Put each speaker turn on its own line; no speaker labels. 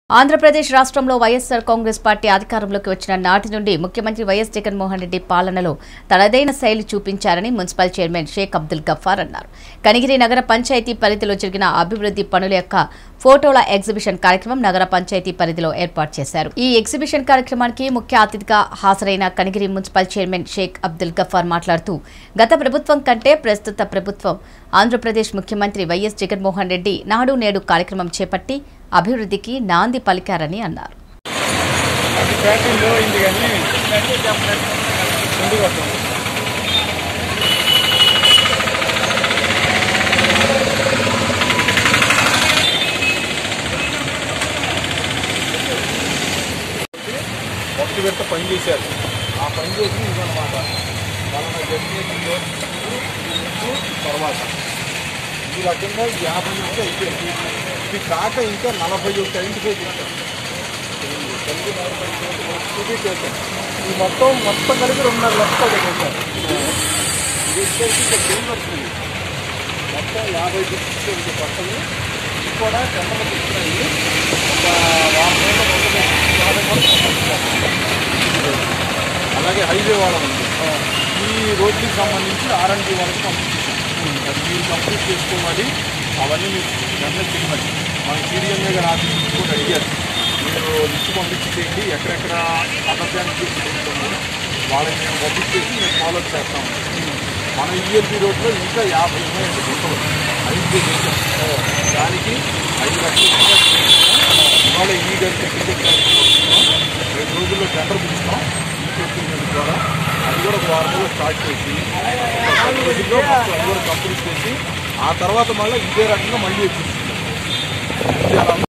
ఆంధ్రప్రదేశ్ రాష్ట్రంలో వైఎస్సార్ కాంగ్రెస్ పార్టీ అధికారంలోకి వచ్చిన నాటి నుండి ముఖ్యమంత్రి వైఎస్ జగన్మోహన్ రెడ్డి పాలనలో తనదైన శైలి చూపించారని మున్సిపల్ చైర్మన్ షేక్ అబ్దుల్ గఫార్ అన్నారు కనిగిరి నగర పంచాయతీ పరిధిలో జరిగిన అభివృద్ధి పనుల యొక్క ఫోటోల ఎగ్జిబిషన్ కార్యక్రమం నగర పంచాయతీ పరిధిలో ఏర్పాటు చేశారు ఈ ఎగ్జిబిషన్ కార్యక్రమానికి ముఖ్య అతిథిగా హాజరైన కనిగిరి మున్సిపల్ చైర్మన్ షేక్ అబ్దుల్ గఫార్ మాట్లాడుతూ గత ప్రభుత్వం కంటే ప్రస్తుత ప్రభుత్వం ఆంధ్రప్రదేశ్ ముఖ్యమంత్రి వైఎస్ జగన్మోహన్ రెడ్డి నాడు నేడు కార్యక్రమం చేపట్టి అభివృద్ధికి నాంది పలికారని అన్నారు
అది ప్యాకింగ్ లో అయింది కానీ ముందుకు వస్తాం ఒకటి విడత పని చేశారు ఆ పని చేసి ఇదన్నమాట మన డెస్టినేషన్లో తర్వాత ఈ రకంగా యాభై నుంచి అయిపోయింది ఇది కాక ఇంకా నలభై ఒక ఇంటికే చేశారు కలిపి నలభై కోట్లు చేశారు ఈ మొత్తం మొత్తం కలిపి రెండున్నర లక్షలు చేశారు ఇది వచ్చేసి ఇంకా బిల్ వస్తుంది మొత్తం యాభై డిస్ట్రిక్ట్ పట్టలు ఇది కూడా టెండర్లు తీసుకున్నాయి ఒక వారం రోజుల ముందు యాభై కూడా పంపిస్తారు. అలాగే హైవే వాళ్ళ ఉంది ఈ రోడ్లకు సంబంధించి ఆర్ఎండ్బి వాళ్ళకి పంపించాం అది మీరు కంప్లీట్ చేసుకోవాలి అవన్నీ మీరు వెంటనే చేయమని మన సీడిఎంఏ గారు ఆఫీస్ కూడా అడిగారు మీరు లిస్ట్ పంపించి చేయండి ఎక్కడెక్కడ అదర్ బ్యాంక్ వాళ్ళని మేము పంపించేసి మేము ఫాలో చేస్తాం మన ఈఎల్పి రోడ్లో ఇంకా యాభై ఉన్నాయండి గుంటలు ఐదు చేసాం దానికి ఐదు లక్షలు రూపాయలు చేసాం. ఇవాళ ఈ గారి టికెట్ రెండు రోజుల్లో టెండర్ పిలుస్తాం ఈ సెటిల్మెంట్ ద్వారా అది కూడా ఒక వారంలో స్టార్ట్ చేసి ఒక పది రోజుల్లో మొత్తం అది కూడా కంప్లీట్ చేసి ఆ తర్వాత మళ్ళీ ఇదే రకంగా మళ్ళీ ఎక్కిస్తుంది ఇది అలా